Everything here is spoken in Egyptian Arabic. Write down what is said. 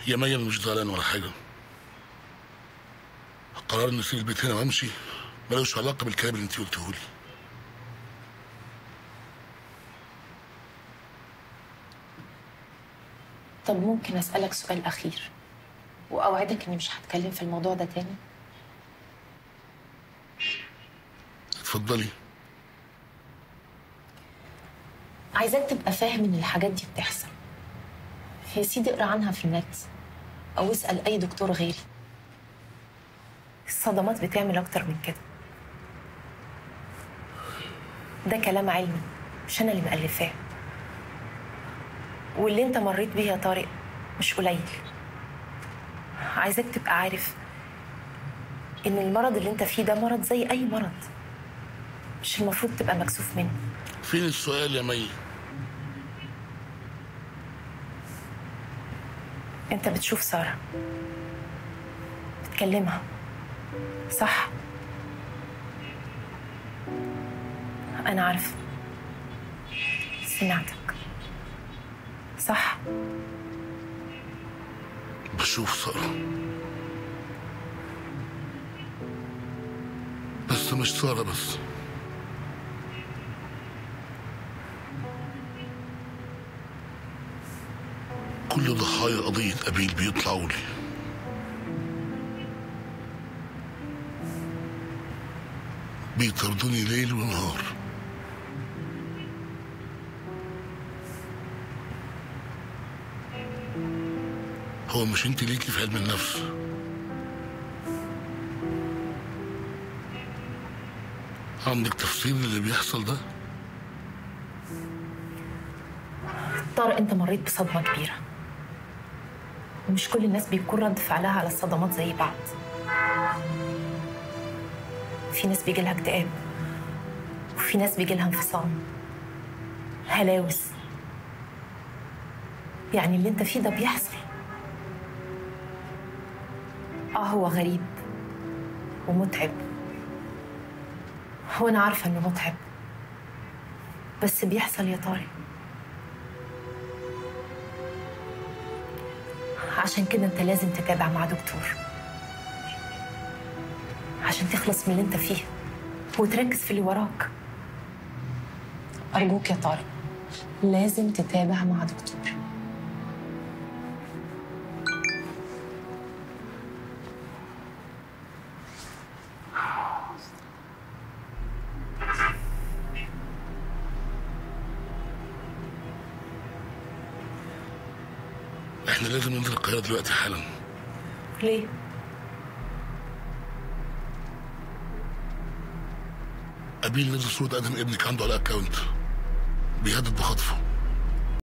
يا مي انا مش زعلان ولا حاجه قرار اني اسيب البيت هنا وامشي ملوش علاقه بالكلام اللي انت قلته لي طب ممكن أسألك سؤال أخير وأوعدك إني مش هتكلم في الموضوع ده تاني اتفضلي عايزاك تبقى فاهم إن الحاجات دي بتحصل يا سيدي اقرا عنها في النت أو اسأل أي دكتور غيري الصدمات بتعمل أكتر من كده ده كلام علمي مش أنا اللي مألفاه واللي انت مريت بيه يا طارق مش قليل عايزاك تبقى عارف ان المرض اللي انت فيه ده مرض زي اي مرض مش المفروض تبقى مكسوف منه فين السؤال يا مي انت بتشوف سارة بتكلمها صح انا عارفه سمعتك صح بشوف سارة بس مش سارة بس كل ضحايا قضية أبيل بيطلعوا لي بيطردوني ليل ونهار هو مش انت ليكي في علم النفس عندك تفسير للي بيحصل ده طارق انت مريت بصدمة كبيرة ومش كل الناس بيكون رد فعلها على الصدمات زي بعض في ناس بيجي لها اكتئاب وفي ناس بيجي لها انفصام هلاوس يعني اللي انت فيه ده بيحصل اه هو غريب ومتعب هو انا عارفه انه متعب بس بيحصل يا طارق عشان كده انت لازم تتابع مع دكتور عشان تخلص من اللي انت فيه وتركز في اللي وراك ارجوك يا طارق لازم تتابع مع دكتور احنا لازم ننزل القاهرة دلوقتي حالا ليه أبيل نزل صورة آدم ابنك عنده على الأكاونت بيهدد بخطفه